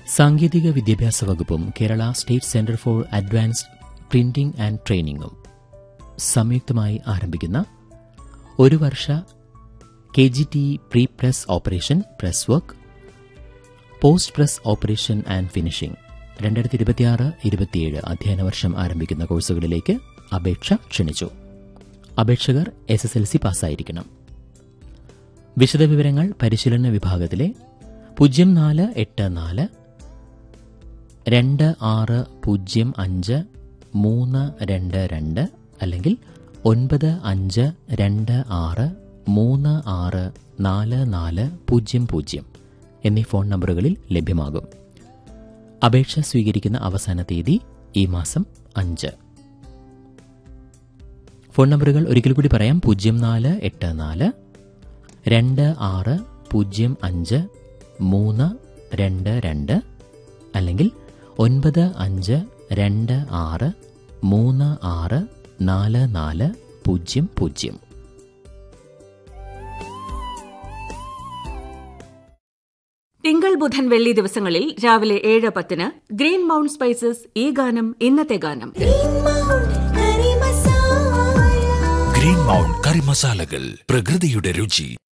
സാങ്കേതിക വിദ്യാഭ്യാസ വകുപ്പും Kerala state centre for advanced printing and ട്രെയിനിങ്ങും സംയുക്തമായി ആരംഭിക്കുന്ന ഒരു വർഷ K G T pre press operation press work post press operation and finishing രണ്ടായിരത്തി ഇരുപത്തിയാറ് ഇരുപത്തിയേഴ് അധ്യയന വർഷം ആരംഭിക്കുന്ന കോഴ്സുകളിലേക്ക് അപേക്ഷ ക്ഷണിച്ചു അപേക്ഷകർ എസ് എസ് എൽ സി പാസ്സായിരിക്കണം വിശദവിവരങ്ങൾ പരിശീലന വിഭാഗത്തിലെ പൂജ്യം നാല് എട്ട് നാല് രണ്ട് ആറ് പൂജ്യം അഞ്ച് മൂന്ന് രണ്ട് രണ്ട് അല്ലെങ്കിൽ ഒൻപത് അഞ്ച് രണ്ട് ആറ് മൂന്ന് ആറ് നാല് നാല് പൂജ്യം പൂജ്യം എന്നീ ഫോൺ നമ്പറുകളിൽ ലഭ്യമാകും അപേക്ഷ സ്വീകരിക്കുന്ന അവസാന തീയതി ഈ മാസം അഞ്ച് ഫോൺ നമ്പറുകൾ ഒരിക്കൽ കൂടി പറയാം പൂജ്യം നാല് എട്ട് നാല് രണ്ട് ആറ് പൂജ്യം അഞ്ച് മൂന്ന് രണ്ട് രണ്ട് അല്ലെങ്കിൽ ഒൻപത് അഞ്ച് രണ്ട് ആറ് മൂന്ന് ആറ് നാല് നാല് പൂജ്യം പൂജ്യം തിങ്കൾ ബുധൻ വെള്ളി ദിവസങ്ങളിൽ രാവിലെ ഏഴ് പത്തിന് ഗ്രീൻ മൗണ്ട് സ്പൈസസ് ഈ ഗാനം ഇന്നത്തെ ഗാനം ഗ്രീൻ മൗണ്ട് കറി മസാലകൾ പ്രകൃതിയുടെ രുചി